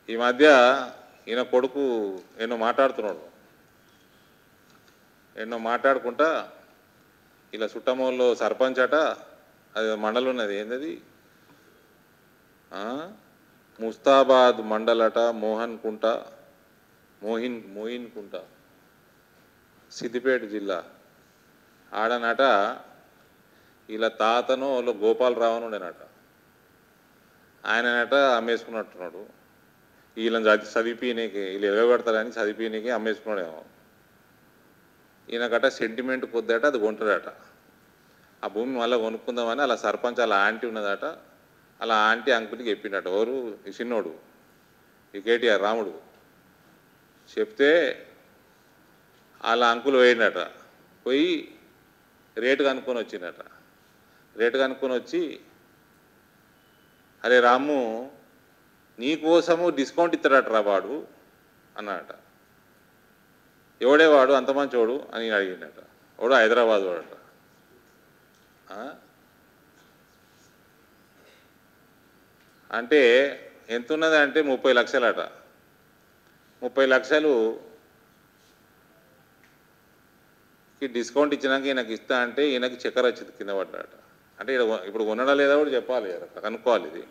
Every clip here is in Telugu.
ఈ మధ్య ఈయన కొడుకు ఎన్నో మాట్లాడుతున్నాడు ఎన్నో మాట్లాడుకుంటా ఇలా సుట్టమూల్లో సర్పంచ్ అట అది మండలం ఉన్నది ఏంటది ఆ? ముస్తాబాద్ మండలట మోహన్ కుంట మోహిన్ మోహిన్ కుంట సిద్దిపేట జిల్లా ఆడనట ఇలా తాతను వాళ్ళు గోపాలరావు ఉండేనట ఆయననట అమ్మేసుకున్నట్టున్నాడు వీళ్ళని చది చదివినీకి వీళ్ళు ఎగబెడతారని చదివినీకి అమ్మేసుకున్నాడేమో ఈయనకట సెంటిమెంట్ కొద్దట అది కొంటాడట ఆ భూమి మళ్ళీ కొనుక్కుందామని అలా సర్పంచ్ అలా ఆంటీ ఉన్నదట అలా ఆంటీ అంకుల్కి చెప్పిండట ఎవరు ఈ చిన్నోడు ఈ కేటీఆర్ రాముడు చెప్తే వాళ్ళ అంకులు పోయిండట పోయి రేటు కనుక్కొని వచ్చిండట రేటు కనుక్కొని వచ్చి అరే రాము నీ కోసము డిస్కౌంట్ ఇస్తాడట రా వాడు అన్నాడట ఎవడే వాడు అంత మంచోడు అని అడిగిండట వాడు హైదరాబాద్ వాడట ఆ? అంటే ఎంత ఉన్నది అంటే ముప్పై లక్షలట ముప్పై లక్షలు కి డిస్కౌంట్ ఇచ్చినాక ఈయనకి ఇస్తా అంటే ఈయనకి చక్కెర వచ్చింది కింద పడ్డాట అంటే ఈడ కొ- ఇప్పుడు కొనడా లేదా కూడా చెప్పాలి కదా, కనుక్కోవాలి ఇది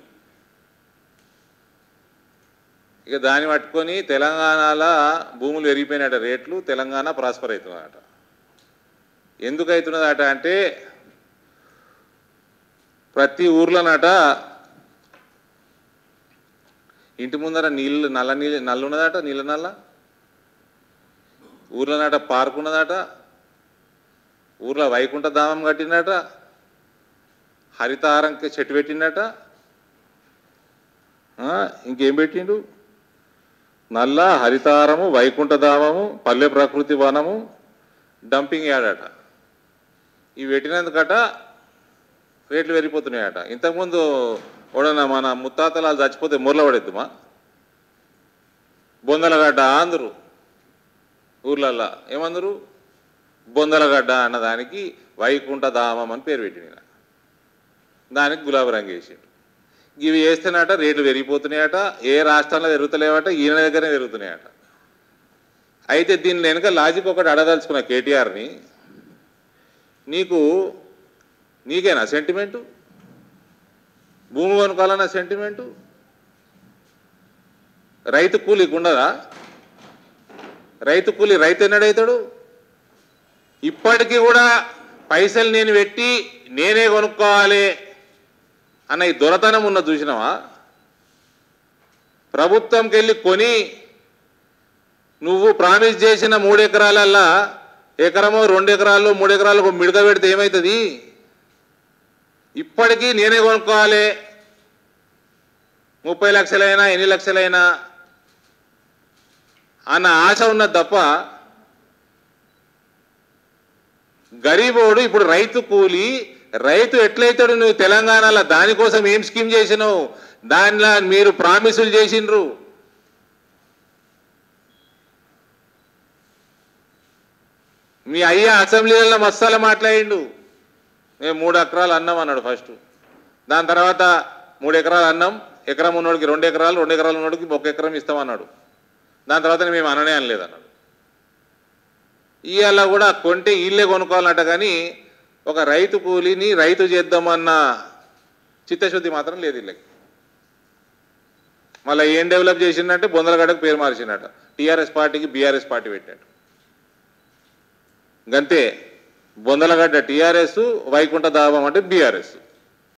ఇక దాన్ని పట్టుకొని తెలంగాణలో భూములు పెరిగిపోయినట రేట్లు తెలంగాణ ప్రాస్పర్ అవుతున్నదట ఎందుకు అవుతున్నదట అంటే ప్రతి ఊర్లోనట ఇంటి ముందర నీళ్ళు నల్ల నీళ్ళు నల్ల ఉన్నదట నీళ్ళ నల్ల ఊర్లోనట పార్క్ ఉన్నదట ఊర్లో వైకుంఠ ధామం కట్టినట హరితారంకి చెట్టు పెట్టిండట ఆ, ఇంకేం పెట్టిండు నల్ల హరితారము వైకుంఠధామము పల్లె ప్రకృతి వనము డంపింగ్ యార్డ్ అట ఇవి పెట్టినందుకట రేట్లు పెరిగిపోతున్నాయట ఇంతకుముందు ఎవడన్నా మన ముత్తాతలు వాళ్ళు చచ్చిపోతే ముర్ల పడేద్దుమా బొందలగడ్డ అందరు ఊర్లల్లా ఏమందరు బొందలగడ్డ అన్నదానికి వైకుంఠధామం అని పేరు పెట్టిన దానికి గులాబీ రంగు వేసిండు ఇవి వేస్తేనట రేట్లు పెరిగిపోతున్నాయట ఏ రాష్ట్రంలో పెరుగుతలేవట ఈయన దగ్గరే పెరుగుతున్నాయట అయితే దీని వెనుక లాజిక్ ఒకటి అడదలుచుకున్న కేటీఆర్ని నీకు నీకేనా సెంటిమెంటు భూమి కొనుక్కోవాలన్న సెంటిమెంటు రైతు కూలికి ఉండదా రైతు కూలి రైతు ఎన్నడవుతాడు ఇప్పటికీ కూడా పైసలు నేను పెట్టి నేనే కొనుక్కోవాలి అన్న ఈ దొరతనం ఉన్న చూసినావా ప్రభుత్వంకి వెళ్ళి కొని నువ్వు ప్రామిస్ చేసిన మూడు ఎకరాలల్లా ఎకరమో రెండు ఎకరాలు మూడు ఎకరాలకు మిడత పెడితే ఏమవుతుంది ఇప్పటికీ నేనే కొనుక్కోవాలి ముప్పై లక్షలైనా ఎన్ని లక్షలైనా అన్న ఆశ ఉన్నది తప్ప గరీబోడు ఇప్పుడు రైతు కూలి రైతు ఎట్లయితాడు నువ్వు తెలంగాణలో దానికోసం ఏం స్కీమ్ చేసినావు దానిలో మీరు ప్రామిసులు చేసిండ్రు మీ అయ్య అసెంబ్లీలలో మస్తాల మాట్లాడిండు మేము మూడు ఎకరాలు అన్నం అన్నాడు ఫస్ట్ దాని తర్వాత మూడు ఎకరాలు అన్నం ఎకరం ఉన్నోడికి రెండు ఎకరాలు రెండు ఎకరాలు ఉన్నోడికి ఒక ఎకరం ఇస్తామన్నాడు దాని తర్వాత మేము అననే అనలేదు అన్నాడు ఇవాళ కూడా కొంటే ఇల్లే కొనుక్కోవాలంట కానీ ఒక రైతు కూలిని రైతు చేద్దామన్న చిత్తశుద్ధి మాత్రం లేదు వీళ్ళకి మళ్ళీ ఏం డెవలప్ చేసిందంటే బొందలగడ్డకు పేరు మార్చిండట టీఆర్ఎస్ పార్టీకి బీఆర్ఎస్ పార్టీ పెట్టాడు గంతే బొందలగడ్డ టీఆర్ఎస్ వైకుంఠ దాబం అంటే బీఆర్ఎస్